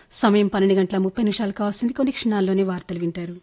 సమయం పన్నెండు గంటల ముప్పై నిమిషాలు కావస్తుంది కొన్ని క్షణాల్లోనే వార్తలు వింటారు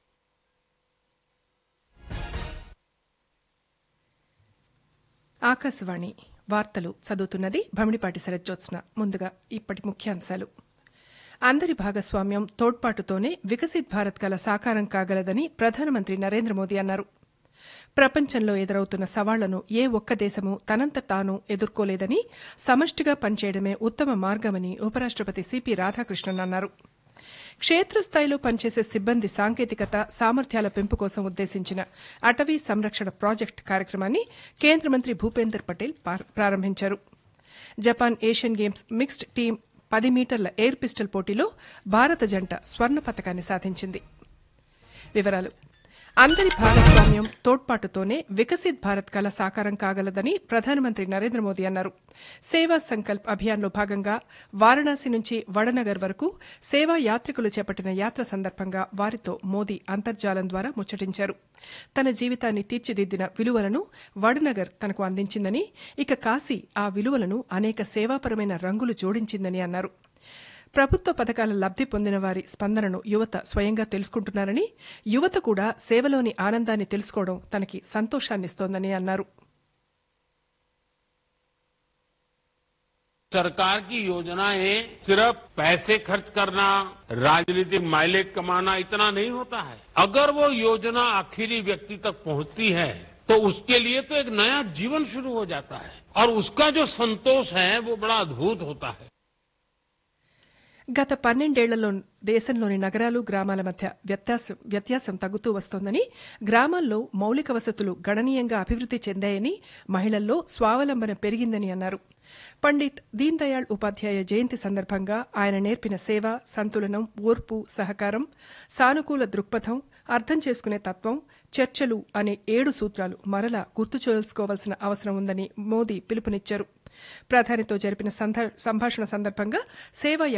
ఆకాశవాణి వార్తలు చదువుతున్నది భమిడిపాటి శరజ్జోత్స్న ముందుగా ఇప్పటి ముఖ్యాంశాలు అందరి భాగస్వామ్యం తోడ్పాటుతోనే వికసిత్ భారత్ కల సాకారం కాగలదని ప్రధానమంత్రి నరేంద్ర మోదీ అన్నారు ప్రపంచంలో ఎదురవుతున్న సవాళ్లను ఏ ఒక్క దేశము తనంత తాను ఎదుర్కోలేదని సమష్టిగా పనిచేయడమే ఉత్తమ మార్గమని ఉపరాష్టపతి సిపి రాధాకృష్ణన్ అన్నారు క్షేత్రస్థాయిలో పనిచేసే సిబ్బంది సాంకేతికత సామర్థ్యాల పెంపు కోసం ఉద్దేశించిన అటవీ సంరక్షణ ప్రాజెక్ట్ కార్యక్రమాన్ని కేంద్ర మంత్రి భూపేందర్ పటేల్ పార్- ప్రారంభించారు Japan Asian games mixed team పది మీటర్ల ఎయిర్ పిస్టల్ పోటీలో భారత జంట స్వర్ణ పతకాన్ని సాధించింది వివరాలు అందరి భాగస్వామ్యం తోడ్పాటుతోనే వికసిత్ భారత్ కల సాకారం కాగలదని ప్రధానమంత్రి నరేంద్ర మోదీ అన్నారు సేవా సంకల్ప్ అభియాన్లో భాగంగా వారణాసి నుంచి వడనగర్ వరకు సేవా యాత్రికులు చేపట్టిన యాత్ర సందర్భంగా వారితో మోదీ అంతర్జాలం ద్వారా ముచ్చటించారు తన జీవితాన్ని తీర్చిదిద్దిన విలువలను వడనగర్ తనకు అందించిందని ఇక కాశీ ఆ విలువలను అనేక సేవాపరమైన రంగులు జోడించిందని అన్నారు ప్రభుత్వ పథకాల లబ్ది పొందిన వారి స్పందనను యువత స్వయంగా తెలుసుకుంటున్నారని యువత కూడా సేవలోని ఆనందాన్ని తెలుసుకోవడం తనకి సంతోషాన్నిస్తోందని అన్నారు सरकार की योजनाएं सिर्फ पैसे खर्च करना राजनीतिक माइलेज कमाना इतना नहीं होता है अगर वो योजना आखिरी व्यक्ति तक पहुंचती है तो उसके लिए तो एक नया जीवन शुरू हो जाता है और उसका जो संतोष है वो बड़ा अद्भुत होता है గత పన్నెండేళ్లలో దేశంలోని నగరాలు గ్రామాల మధ్య వ్యత్యాసం వ్యత్యాసం తగ్గుతూ వస్తోందని గ్రామాల్లో మౌలిక వసతులు గణనీయంగా అభివృద్ది చెందాయని మహిళల్లో స్వావలంబన పెరిగిందని అన్నారు పండిత్ దీన్ దయాళ్ ఉపాధ్యాయ జయంతి సందర్భంగా ఆయన నేర్పిన సేవ సంతులనం ఓర్పు సహకారం సానుకూల దృక్పథం అర్థం చేసుకునే తత్వం చర్చలు అనే ఏడు సూత్రాలు మరలా గుర్తు చేసుకోవాల్సిన అవసరం ఉందని మోదీ పిలుపునిచ్చారు ప్రధానితో జరిపిన సంధ- సంభాషణ సందర్భంగా సేవ